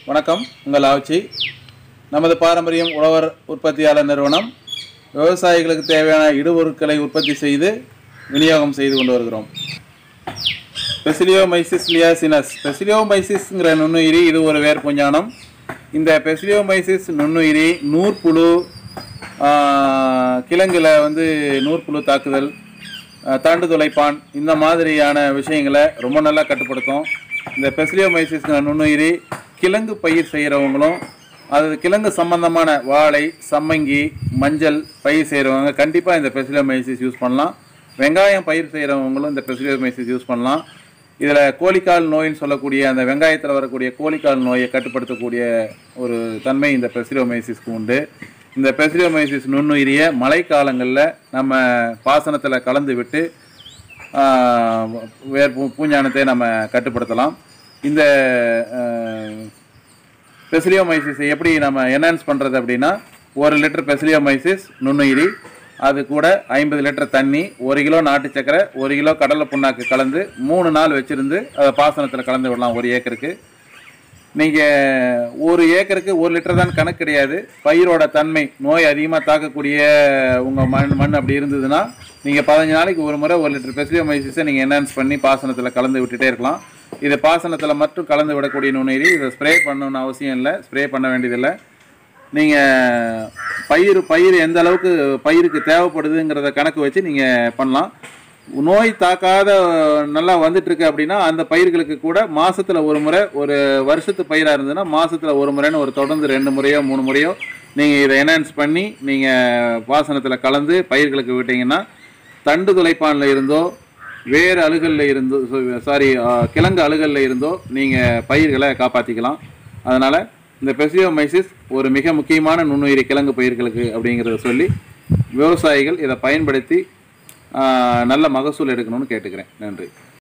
வணக்கம் உங்கள் ஆட்சி நமது பாரம்பரியம் உழவர் உற்பத்தியாளர் நிறுவனம் விவசாயிகளுக்கு தேவையான இடுபொருட்களை உற்பத்தி செய்து விநியோகம் செய்து கொண்டு வருகிறோம் பெசிலியோமைசிஸ் லியாசினஸ் பெசிலியோமைசிஸ்ங்கிற நுண்ணுயிரி இது ஒரு வேர்புஞ்சானம் இந்த பெசிலியோமைசிஸ் நுண்ணுயிரி நூற்புழு ஆஹ், கிழங்குல வந்து நூற்புழு தாக்குதல் ஆஹ், தண்டு துளைப்பான் இந்த மாதிரியான விஷயங்களை ரொம்ப நல்லா கட்டுப்படுத்தும் இந்த பெசிலியோமைசிஸ்ங்கிற நுண்ணுயிரி கிழங்கு பயிர் செய்கிறவங்களும் அது கிழங்கு சம்பந்தமான வாழை சம்மங்கி மஞ்சள் பயிர் செய்கிறவங்க கண்டிப்பாக இந்த பெசிலியோமைசிஸ் யூஸ் பண்ணலாம் வெங்காயம் பயிர் செய்கிறவங்களும் இந்த பெசிலியோமைசிஸ் யூஸ் பண்ணலாம் இதில் கோழிக்கால் நோயின்னு சொல்லக்கூடிய அந்த வெங்காயத்தில் வரக்கூடிய கோழிக்கால் நோயை கட்டுப்படுத்தக்கூடிய ஒரு தன்மை இந்த பெசிலியோமைசிஸ்க்கு உண்டு இந்த பெசிலியோமைசிஸ் நுண்ணுயிரியை மழைக்காலங்களில் நம்ம பாசனத்தில் கலந்து விட்டு ஆஹ், வேர் பூ பூஞ்சானத்தை நம்ம கட்டுப்படுத்தலாம் இந்த பெசிலியோமைசிஸை எப்படி நம்ம என்ஹான்ஸ் பண்ணுறது அப்படின்னா ஒரு லிட்டர் பெசிலியோமைசிஸ் நுண்ணுயிரி அது கூட ஐம்பது லிட்டர் தண்ணி ஒரு கிலோ நாட்டு சக்கரை ஒரு கிலோ கடலை புண்ணாக்கு கலந்து மூணு நாள் வச்சுருந்து அதை பாசனத்தில் கலந்து விடலாம் ஒரு ஏக்கருக்கு நீங்கள் ஒரு ஏக்கருக்கு ஒரு லிட்டர் தான் கணக்கு கிடையாது பயிரோட தன்மை நோய் அதிகமாக தாக்கக்கூடிய உங்கள் மண் மண் அப்படி இருந்ததுன்னா நீங்கள் பதினஞ்சு நாளைக்கு ஒரு முறை ஒரு லிட்டர் பெசிலியோமைசிஸை நீங்கள் என்ஹான்ஸ் பண்ணி பாசனத்தில் கலந்து விட்டுட்டே இருக்கலாம் இது பாசனத்தில் மட்டும் கலந்து விடக்கூடிய நுண்ணுயிரி இதை ஸ்ப்ரே பண்ணணும்னு அவசியம் இல்லை ஸ்ப்ரே பண்ண வேண்டியதில்லை நீங்கள் பயிர் பயிர் எந்த அளவுக்கு பயிருக்கு தேவைப்படுதுங்கிறத கணக்கு வச்சு நீங்கள் பண்ணலாம் நோய் தாக்காத நல்லா வந்துட்டு இருக்கு அப்படின்னா அந்த பயிர்களுக்கு கூட மாசத்துல ஒரு முறை ஒரு வருஷத்து பயிராக இருந்ததுன்னா மாசத்துல ஒரு முறைன்னு ஒரு தொடர்ந்து ரெண்டு முறையோ மூணு முறையோ நீங்கள் இதை என்ஹான்ஸ் பண்ணி நீங்கள் பாசனத்தில் கலந்து பயிர்களுக்கு விட்டீங்கன்னா தண்டு துளைப்பானில் இருந்தோ வேறு அழுகல்ல இருந்தோ சாரி கிழங்கு அழுகல்ல இருந்தோ நீங்கள் பயிர்களை காப்பாற்றிக்கலாம் அதனால் இந்த பெசியோமைசிஸ் ஒரு மிக முக்கியமான நுண்ணுயிரி கிழங்கு பயிர்களுக்கு அப்படிங்கிறத சொல்லி விவசாயிகள் இதை பயன்படுத்தி ஆஹ், நல்ல மகசூல் எடுக்கணும்னு கேட்டுக்கிறேன் நன்றி